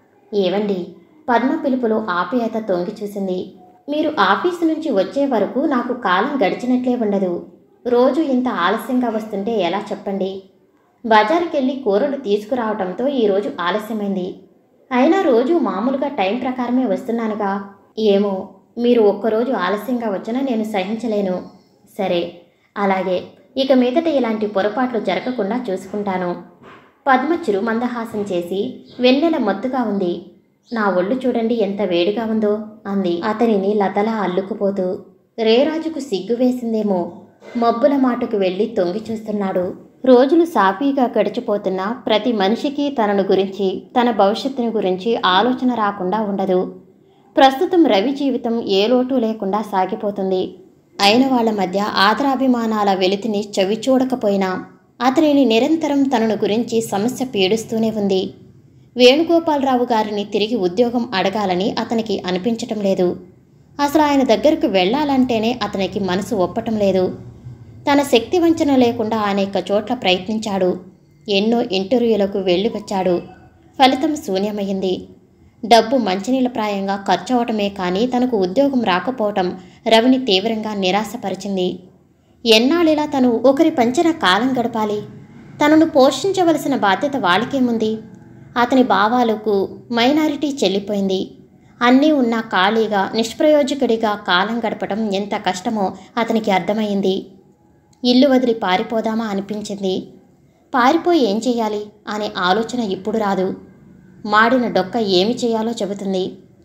ఏవండి పద్మ పిలుపులో ఆప్యాయత తొంగి చూసింది మీరు ఆఫీసు నుంచి వచ్చే వరకు నాకు కాలం గడిచినట్లే ఉండదు రోజు ఇంత ఆలస్యంగా వస్తుంటే ఎలా చెప్పండి బజారుకి వెళ్ళి కూరలు తీసుకురావటంతో ఈరోజు ఆలస్యమైంది అయినా రోజు మామూలుగా టైం ప్రకారమే వస్తున్నానుగా ఏమో మీరు ఒక్కరోజు ఆలస్యంగా వచ్చినా నేను సహించలేను సరే అలాగే ఇక మీదట ఇలాంటి పొరపాట్లు జరగకుండా చూసుకుంటాను పద్మ చిరు మందహాసం చేసి వెన్నెల మత్తుగా ఉంది నా ఒళ్ళు చూడండి ఎంత వేడిగా ఉందో అంది అతనిని లతలా అల్లుకుపోతూ రేరాజుకు సిగ్గు వేసిందేమో మబ్బుల మాటకు వెళ్ళి తొంగి చూస్తున్నాడు రోజులు సాఫీగా గడిచిపోతున్న ప్రతి మనిషికి తనను గురించి తన భవిష్యత్తుని గురించి ఆలోచన రాకుండా ఉండదు ప్రస్తుతం రవి జీవితం ఏ లోటు లేకుండా సాగిపోతుంది అయిన వాళ్ళ మధ్య ఆదరాభిమానాల వెలితిని చవి చూడకపోయినా అతనిని నిరంతరం తనను గురించి సమస్య పీడిస్తూనే ఉంది వేణుగోపాలరావు గారిని తిరిగి ఉద్యోగం అడగాలని అతనికి అనిపించటం లేదు అసలు ఆయన దగ్గరకు వెళ్ళాలంటేనే అతనికి మనసు ఒప్పటం లేదు తన శక్తి వంచన లేకుండా అనేక చోట్ల ప్రయత్నించాడు ఎన్నో ఇంటర్వ్యూలకు వెళ్ళి వచ్చాడు ఫలితం శూన్యమైంది డబ్బు మంచినీళ్ళప్రాయంగా ఖర్చు అవటమే కానీ తనకు ఉద్యోగం రాకపోవటం రవిని తీవ్రంగా నిరాశపరిచింది ఎన్నాళ్ళిలా తను ఒకరి పంచన కాలం గడపాలి తనను పోషించవలసిన బాధ్యత వాళ్ళకేముంది అతని భావాలకు మైనారిటీ చెల్లిపోయింది అన్నీ ఉన్నా ఖాళీగా నిష్ప్రయోజకుడిగా కాలం గడపటం ఎంత కష్టమో అతనికి అర్థమైంది ఇల్లు వదిలి పారిపోదామా అనిపించింది పారిపోయి ఏం చేయాలి అనే ఆలోచన ఇప్పుడు రాదు మాడిన డొక్క ఏమి చేయాలో చెబుతుంది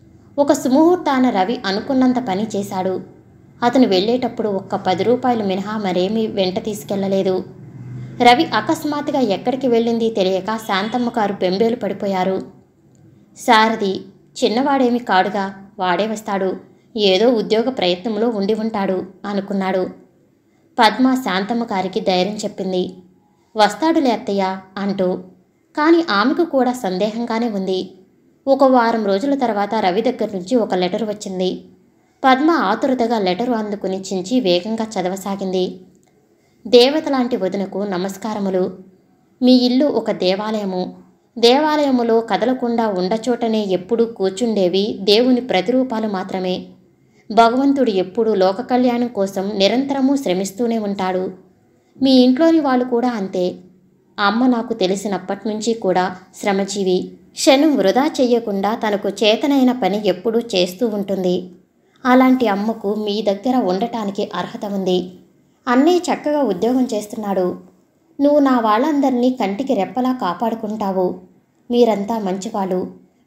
ఒక సుముహూర్తాన రవి అనుకున్నంత పని చేశాడు అతను వెళ్ళేటప్పుడు ఒక్క పది రూపాయలు మినహా మరేమీ వెంట తీసుకెళ్లలేదు రవి అకస్మాత్తుగా ఎక్కడికి వెళ్ళింది తెలియక శాంతమ్మ గారు బెంబేలు పడిపోయారు సారథి చిన్నవాడేమి కాడుగా వాడే వస్తాడు ఏదో ఉద్యోగ ప్రయత్నంలో ఉండి ఉంటాడు అనుకున్నాడు పద్మ శాంతమ్మ గారికి ధైర్యం చెప్పింది వస్తాడులే అత్తయ్య అంటూ కానీ ఆమెకు కూడా సందేహంగానే ఉంది ఒక వారం రోజుల తర్వాత రవి దగ్గర నుంచి ఒక లెటర్ వచ్చింది పద్మ ఆతురతగా లెటరు అందుకుని చించి వేగంగా చదవసాగింది దేవత లాంటి వదినకు నమస్కారములు మీ ఇల్లు ఒక దేవాలయము దేవాలయములో కదలకుండా ఉండచోటనే ఎప్పుడూ కూర్చుండేవి దేవుని ప్రతిరూపాలు మాత్రమే భగవంతుడు ఎప్పుడూ లోక కళ్యాణం కోసం నిరంతరము శ్రమిస్తూనే ఉంటాడు మీ ఇంట్లోని వాళ్ళు కూడా అంతే అమ్మ నాకు తెలిసినప్పటి నుంచి కూడా శ్రమజీవి క్షణం వృధా చెయ్యకుండా తనకు చేతనైన పని ఎప్పుడూ చేస్తూ ఉంటుంది అలాంటి అమ్మకు మీ దగ్గర ఉండటానికి అర్హత ఉంది అన్నయ్య చక్కగా ఉద్యోగం చేస్తున్నాడు నువ్వు నా వాళ్ళందరినీ కంటికి రెప్పలా కాపాడుకుంటావు మీరంతా మంచివాళ్ళు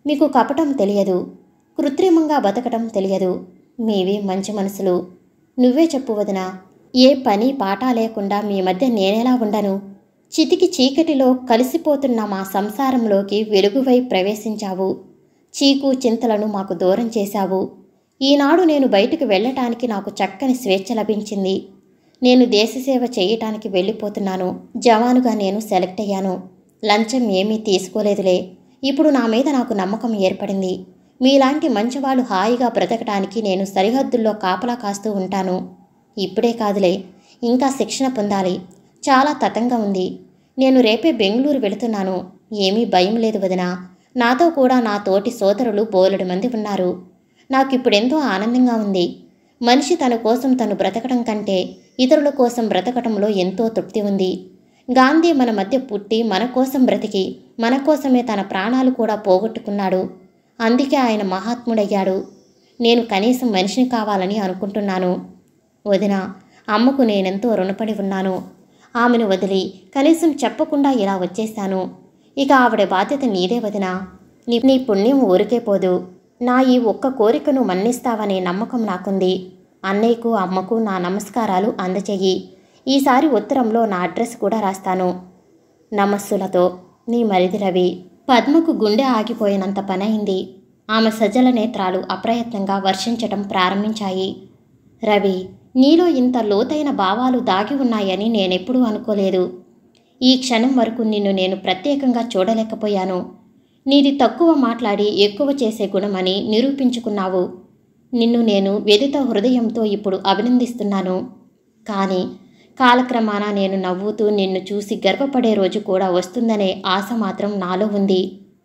మీకు కపటం తెలియదు కృత్రిమంగా బతకటం తెలియదు మీవి మంచి మనసులు నువ్వే చెప్పు వదినా ఏ పని పాట లేకుండా మీ మధ్య నేనెలా ఉండను చితికి చీకటిలో కలిసిపోతున్న మా సంసారంలోకి వెలుగువై ప్రవేశించావు చీకు చింతలను మాకు దూరం చేశావు ఈనాడు నేను బయటకు వెళ్ళటానికి నాకు చక్కని స్వేచ్ఛ లభించింది నేను దేశసేవ చేయటానికి వెళ్ళిపోతున్నాను జవానుగా నేను సెలెక్ట్ అయ్యాను లంచం ఏమీ తీసుకోలేదులే ఇప్పుడు నా మీద నాకు నమ్మకం ఏర్పడింది మీలాంటి మంచివాళ్ళు హాయిగా బ్రతకటానికి నేను సరిహద్దుల్లో కాపలా కాస్తూ ఉంటాను ఇప్పుడే కాదులే ఇంకా శిక్షణ పొందాలి చాలా తతంగా ఉంది నేను రేపే బెంగళూరు వెళుతున్నాను ఏమీ భయం లేదు వదినా నాతో కూడా నా తోటి సోదరులు బోలెడు మంది ఉన్నారు నాకిప్పుడెంతో ఆనందంగా ఉంది మనిషి తన కోసం తను బ్రతకడం కంటే ఇతరుల కోసం బ్రతకటంలో ఎంతో తృప్తి ఉంది గాంధీ మన మధ్య పుట్టి మన కోసం బ్రతికి మన కోసమే తన ప్రాణాలు కూడా పోగొట్టుకున్నాడు అందుకే ఆయన మహాత్ముడయ్యాడు నేను కనీసం మనిషిని కావాలని అనుకుంటున్నాను వదిన అమ్మకు నేనెంతో రుణపడి ఉన్నాను ఆమెను వదిలి కనీసం చెప్పకుండా ఇలా వచ్చేశాను ఇక ఆవిడ బాధ్యత నీదే వదినా నీ నీ పుణ్యం ఊరికే పోదు నా ఈ ఒక్క కోరికను మన్నిస్తావనే నమ్మకం నాకుంది అన్నయ్యకు అమ్మకు నా నమస్కారాలు అందచెయ్యి ఈసారి ఉత్తరంలో నా అడ్రస్ కూడా రాస్తాను నమస్సులతో నీ మరిది రవి పద్మకు గుండె ఆగిపోయినంత పనైంది ఆమె సజ్జల నేత్రాలు అప్రయత్నంగా వర్షించటం ప్రారంభించాయి రవి నీలో ఇంత లోతైన భావాలు దాగి ఉన్నాయని నేనెప్పుడూ అనుకోలేదు ఈ క్షణం వరకు నిన్ను నేను ప్రత్యేకంగా చూడలేకపోయాను నీది తక్కువ మాట్లాడి ఎక్కువ చేసే గుణమని నిరూపించుకున్నావు నిన్ను నేను వెదిత హృదయంతో ఇప్పుడు అభినందిస్తున్నాను కానీ కాలక్రమాన నేను నవ్వుతూ నిన్ను చూసి గర్వపడే రోజు కూడా వస్తుందనే ఆశ మాత్రం నాలో ఉంది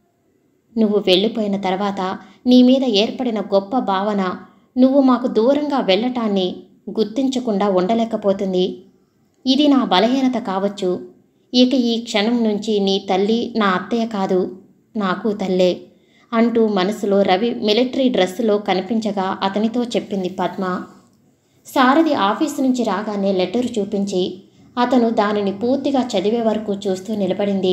నువ్వు వెళ్ళిపోయిన తర్వాత నీ మీద ఏర్పడిన గొప్ప భావన నువ్వు మాకు దూరంగా వెళ్ళటాన్ని గుర్తించకుండా ఉండలేకపోతుంది ఇది నా బలహీనత కావచ్చు ఇక ఈ క్షణం నుంచి నీ తల్లి నా అత్తయ్య కాదు నాకు తల్లే అంటూ మనసులో రవి మిలిటరీ డ్రెస్సులో కనిపించగా అతనితో చెప్పింది పద్మ సారథి ఆఫీసు నుంచి రాగానే లెటర్ చూపించి అతను దానిని పూర్తిగా చదివే వరకు చూస్తూ నిలబడింది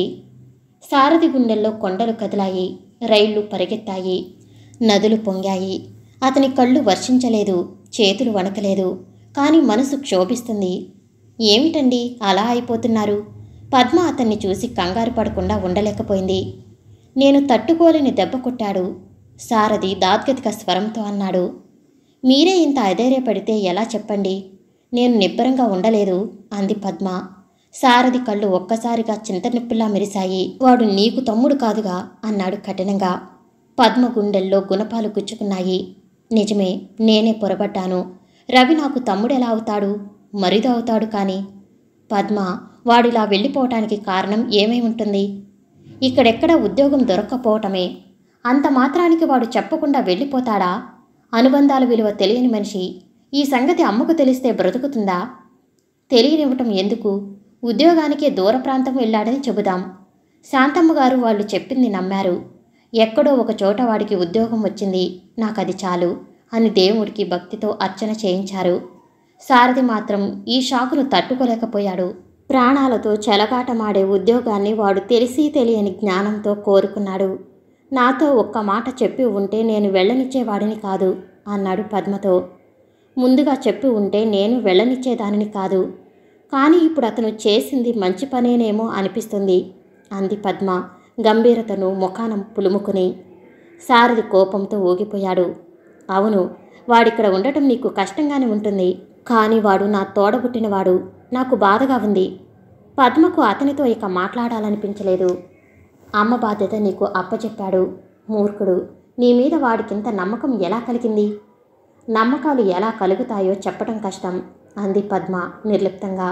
సారథి గుండెల్లో కొండలు కదిలాయి రైళ్లు పరిగెత్తాయి నదులు పొంగాయి అతని కళ్ళు వర్షించలేదు చేతులు వణకలేదు కానీ మనసు క్షోభిస్తుంది ఏమిటండి అలా అయిపోతున్నారు పద్మ అతన్ని చూసి కంగారు పడకుండా ఉండలేకపోయింది నేను తట్టుకోలేని దెబ్బ కొట్టాడు సారథి దాద్గతిక స్వరంతో అన్నాడు మీరే ఇంత అధైర్యపడితే ఎలా చెప్పండి నేను నిబ్బరంగా ఉండలేదు అంది పద్మ సారథి కళ్ళు ఒక్కసారిగా చింతనిప్పిలా మెరిశాయి వాడు నీకు తమ్ముడు కాదుగా అన్నాడు కఠినంగా పద్మ గుండెల్లో గుణపాలు గుచ్చుకున్నాయి నిజమే నేనే పొరబడ్డాను రవి నాకు తమ్ముడెలా అవుతాడు మరిదో అవుతాడు కాని పద్మ వాడిలా వెళ్ళిపోవటానికి కారణం ఏమై ఉంటుంది ఇక్కడెక్కడ ఉద్యోగం దొరక్కపోవటమే అంత మాత్రానికి వాడు చెప్పకుండా వెళ్ళిపోతాడా అనుబంధాల విలువ తెలియని మనిషి ఈ సంగతి అమ్మకు తెలిస్తే బ్రతుకుతుందా తెలియనివ్వటం ఎందుకు ఉద్యోగానికే దూర ప్రాంతం వెళ్ళాడని చెబుదాం శాంతమ్మ గారు వాళ్ళు చెప్పింది నమ్మారు ఎక్కడో ఒక చోట వాడికి ఉద్యోగం వచ్చింది నాకది చాలు అని దేవుడికి భక్తితో అర్చన చేయించారు సారథి మాత్రం ఈ షాకును తట్టుకోలేకపోయాడు ప్రాణాలతో చెలగాటమాడే ఉద్యోగాన్ని వాడు తెలిసి తెలియని జ్ఞానంతో కోరుకున్నాడు నాతో ఒక్క మాట చెప్పి ఉంటే నేను వెళ్ళనిచ్చేవాడిని కాదు అన్నాడు పద్మతో ముందుగా చెప్పి ఉంటే నేను వెళ్ళనిచ్చేదానిని కాదు కానీ ఇప్పుడు అతను చేసింది మంచి పనేనేమో అనిపిస్తుంది అంది పద్మ గంభీరతను ముఖానం పులుముకుని సారథి కోపంతో ఊగిపోయాడు అవును వాడిక్కడ ఉండటం నీకు కష్టంగానే ఉంటుంది కానీ వాడు నా తోడబుట్టినవాడు నాకు బాధగా ఉంది పద్మకు అతనితో ఇక మాట్లాడాలనిపించలేదు అమ్మ బాధ్యత నీకు అప్పచెప్పాడు మూర్ఖుడు నీ మీద వాడికింత నమ్మకం ఎలా కలిగింది నమ్మకాలు ఎలా కలుగుతాయో చెప్పటం కష్టం అంది పద్మ నిర్లిప్తంగా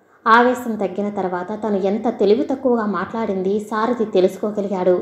ఆవేశం తగ్గిన తర్వాత తను ఎంత తెలివి తక్కువగా మాట్లాడింది సారథి తెలుసుకోగలిగాడు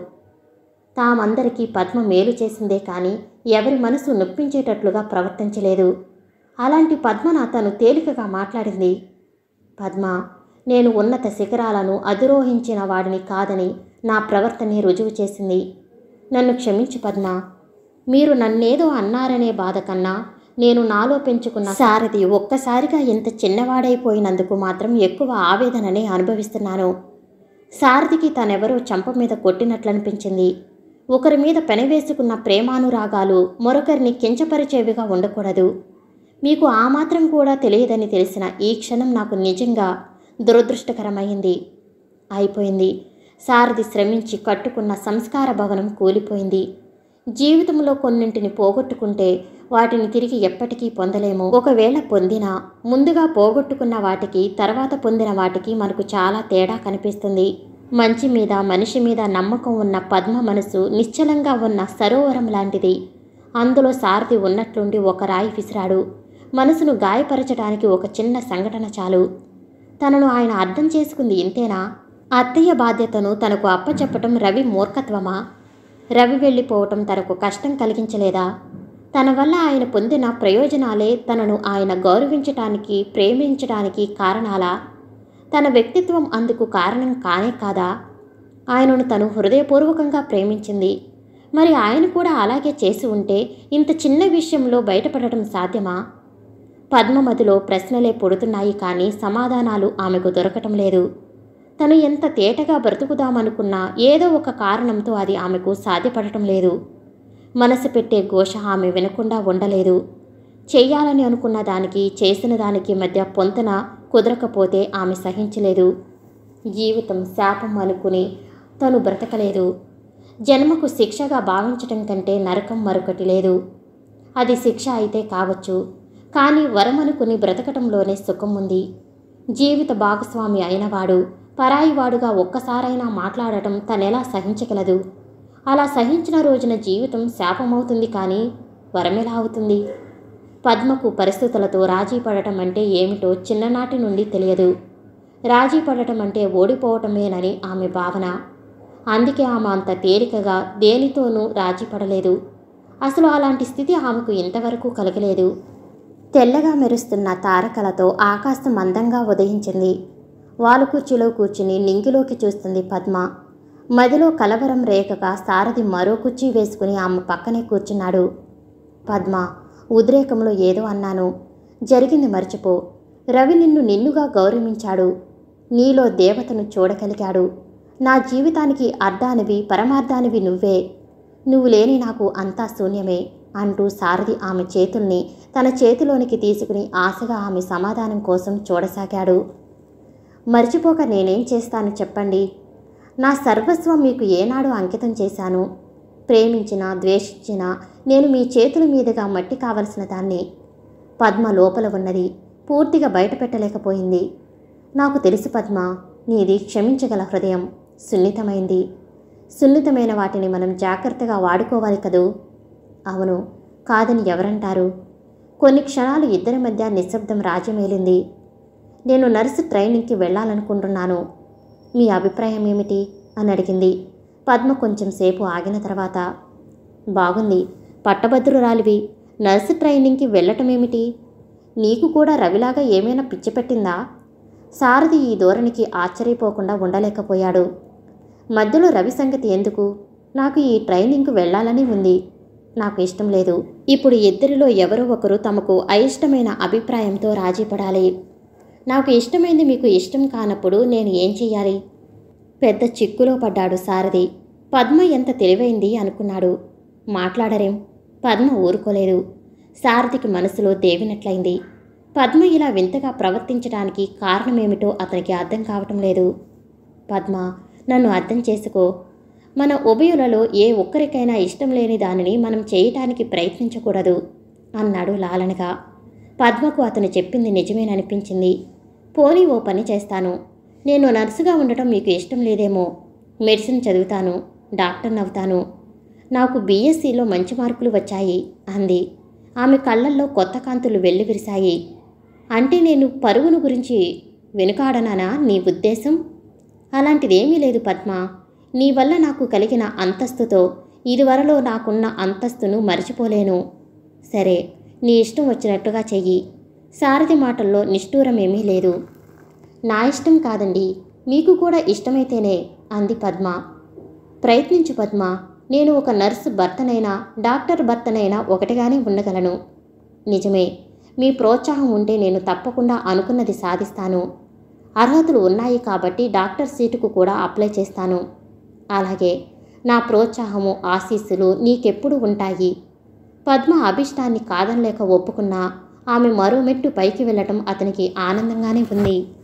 తామందరికీ పద్మ మేలు చేసిందే కానీ ఎవరి మనసు నొప్పించేటట్లుగా ప్రవర్తించలేదు అలాంటి పద్మన తను తేలికగా మాట్లాడింది పద్మ నేను ఉన్నత శిఖరాలను అధిరోహించిన వాడిని కాదని నా ప్రవర్తనే రుజువు చేసింది నన్ను క్షమించు పద్మ మీరు నన్నేదో అన్నారనే బాధ కన్నా నేను నాలో పెంచుకున్న సారథి ఒక్కసారిగా ఇంత చిన్నవాడైపోయినందుకు మాత్రం ఎక్కువ ఆవేదననే అనుభవిస్తున్నాను సారథికి తనెవరో చంప మీద కొట్టినట్లనిపించింది ఒకరి మీద పెనవేసుకున్న ప్రేమానురాగాలు మరొకరిని కించపరిచేవిగా ఉండకూడదు మీకు ఆ మాత్రం కూడా తెలియదని తెలిసిన ఈ క్షణం నాకు నిజంగా దురదృష్టకరమైంది అయిపోయింది సారథి శ్రమించి కట్టుకున్న సంస్కార భవనం కూలిపోయింది జీవితంలో కొన్నింటిని పోగొట్టుకుంటే వాటిని తిరిగి ఎప్పటికీ పొందలేము ఒకవేళ పొందినా ముందుగా పోగొట్టుకున్న వాటికి తర్వాత పొందిన వాటికి మనకు చాలా తేడా కనిపిస్తుంది మంచి మీద మనిషి మీద నమ్మకం ఉన్న పద్మ మనసు నిశ్చలంగా ఉన్న సరోవరం లాంటిది అందులో సారథి ఉన్నట్లుండి ఒక రాయి విసిరాడు మనసును గాయపరచడానికి ఒక చిన్న సంఘటన చాలు తనను ఆయన అర్థం చేసుకుంది ఇంతేనా అత్తయ్య బాధ్యతను తనకు అప్పచెప్పటం రవి మూర్ఖత్వమా రవి వెళ్ళిపోవటం తనకు కష్టం కలిగించలేదా తన వల్ల ఆయన పొందిన ప్రయోజనాలే తనను ఆయన గౌరవించటానికి ప్రేమించడానికి కారణాలా తన వ్యక్తిత్వం అందుకు కారణం కానే కాదా ఆయనను తను హృదయపూర్వకంగా ప్రేమించింది మరి ఆయన కూడా అలాగే చేసి ఉంటే ఇంత చిన్న విషయంలో బయటపడటం సాధ్యమా పద్మమతిలో ప్రశ్నలే పుడుతున్నాయి కానీ సమాధానాలు ఆమెకు దొరకటం లేదు తను ఎంత తేటగా బ్రతుకుదామనుకున్నా ఏదో ఒక కారణంతో అది ఆమెకు సాధ్యపడటం లేదు మనసు పెట్టే ఘోష ఆమె వినకుండా ఉండలేదు చెయ్యాలని అనుకున్న దానికి చేసిన దానికి మధ్య పొంతన కుదరకపోతే ఆమె సహించలేదు జీవితం శాపం అనుకుని తను బ్రతకలేదు జన్మకు శిక్షగా భావించటం కంటే నరకం మరొకటి లేదు అది శిక్ష అయితే కావచ్చు కానీ వరమనుకుని బ్రతకటంలోనే సుఖం ఉంది జీవిత భాగస్వామి అయినవాడు పరాయివాడుగా ఒక్కసారైనా మాట్లాడటం తనెలా సహించగలదు అలా సహించిన రోజున జీవితం శాపమవుతుంది కానీ వరమెలా అవుతుంది పద్మకు పరిస్థితులతో రాజీ పడటం అంటే ఏమిటో చిన్ననాటి నుండి తెలియదు రాజీ పడటం అంటే ఓడిపోవటమేనని ఆమె భావన అందుకే ఆమె అంత తేలికగా దేనితోనూ రాజీ పడలేదు అసలు అలాంటి స్థితి ఆమెకు ఇంతవరకు కలగలేదు తెల్లగా మెరుస్తున్న తారకలతో ఆకాశం అందంగా ఉదయించింది వాలు కుర్చీలో కూర్చుని నింగిలోకి చూస్తుంది పద్మ మదిలో కలవరం రేఖగా సారథి మరో కుర్చీ వేసుకుని ఆమె పక్కనే కూర్చున్నాడు పద్మ ఉద్రేకంలో ఏదో అన్నాను జరిగింది మర్చిపో రవి నిన్ను నిన్నుగా గౌరవించాడు నీలో దేవతను చూడగలిగాడు నా జీవితానికి అర్ధానివి పరమార్థానివి నువ్వే నువ్వు లేని నాకు అంతా శూన్యమే అంటూ సారథి ఆమె చేతుల్ని తన చేతిలోనికి తీసుకుని ఆశగా ఆమె సమాధానం కోసం చూడసాగాడు మర్చిపోక నేనేం చేస్తాను చెప్పండి నా సర్వస్వం మీకు ఏనాడు అంకితం చేశాను ప్రేమించినా ద్వేషించినా నేను మీ చేతుల మీదుగా మట్టి కావలసిన దాన్ని పద్మ లోపల ఉన్నది పూర్తిగా బయటపెట్టలేకపోయింది నాకు తెలుసు పద్మ నీది క్షమించగల హృదయం సున్నితమైంది సున్నితమైన వాటిని మనం జాగ్రత్తగా వాడుకోవాలి కదూ అవును కాదని ఎవరంటారు కొన్ని క్షణాలు ఇద్దరి మధ్య నిశ్శబ్దం రాజ్యమేలింది నేను నర్సు ట్రైనింగ్కి వెళ్ళాలనుకుంటున్నాను మీ అభిప్రాయం ఏమిటి అని అడిగింది పద్మ కొంచెం సేపు ఆగిన తర్వాత బాగుంది పట్టభద్రురాలివి నర్సు ట్రైనింగ్కి వెళ్ళటమేమిటి నీకు కూడా రవిలాగా ఏమైనా పిచ్చి పెట్టిందా సారథి ఈ ధోరణికి ఆశ్చర్యపోకుండా ఉండలేకపోయాడు మధ్యలో రవి సంగతి ఎందుకు నాకు ఈ ట్రైనింగ్కు వెళ్ళాలని ఉంది నాకు ఇష్టం లేదు ఇప్పుడు ఇద్దరిలో ఎవరో ఒకరు తమకు అయిష్టమైన అభిప్రాయంతో రాజీ పడాలి నాకు ఇష్టమైంది మీకు ఇష్టం కానప్పుడు నేను ఏం చెయ్యాలి పెద్ద చిక్కులో పడ్డాడు సారథి పద్మ ఎంత తెలివైంది అనుకున్నాడు మాట్లాడరేం పద్మ ఊరుకోలేదు సారథికి మనసులో దేవినట్లయింది పద్మ ఇలా వింతగా ప్రవర్తించడానికి కారణమేమిటో అతనికి అర్థం కావటం లేదు పద్మ నన్ను అర్థం చేసుకో మన ఉభయులలో ఏ ఒక్కరికైనా ఇష్టం లేని దానిని మనం చేయటానికి ప్రయత్నించకూడదు అన్నాడు లాలనగా పద్మకు అతను చెప్పింది నిజమేననిపించింది పోనీ ఓ పని చేస్తాను నేను నర్సుగా ఉండటం మీకు ఇష్టం లేదేమో మెడిసిన్ చదువుతాను డాక్టర్ నవ్వుతాను నాకు బీఎస్సీలో మంచి మార్కులు వచ్చాయి అంది ఆమె కళ్ళల్లో కొత్త కాంతులు వెళ్లి విరిశాయి అంటే నేను పరుగును గురించి వెనుకాడనానా నీ ఉద్దేశం అలాంటిదేమీ లేదు పద్మ నీ వల్ల నాకు కలిగిన అంతస్తుతో ఇదివరలో నాకున్న అంతస్తును మరిచిపోలేను సరే నీ ఇష్టం వచ్చినట్టుగా చెయ్యి సారథి మాటల్లో నిష్ఠూరమేమీ లేదు నా ఇష్టం కాదండి మీకు కూడా ఇష్టమైతేనే అంది పద్మ ప్రయత్నించు పద్మ నేను ఒక నర్సు భర్తనైనా డాక్టర్ భర్తనైనా ఒకటిగానే ఉండగలను నిజమే మీ ప్రోత్సాహం ఉంటే నేను తప్పకుండా అనుకున్నది సాధిస్తాను అర్హతలు ఉన్నాయి కాబట్టి డాక్టర్ సీటుకు కూడా అప్లై చేస్తాను అలాగే నా ప్రోత్సాహము ఆశీస్సులు నీకెప్పుడు ఉంటాయి పద్మ అభిష్టాన్ని కాదనలేక ఒప్పుకున్నా ఆమె మరో మెట్టు పైకి వెళ్ళటం అతనికి ఆనందంగానే ఉంది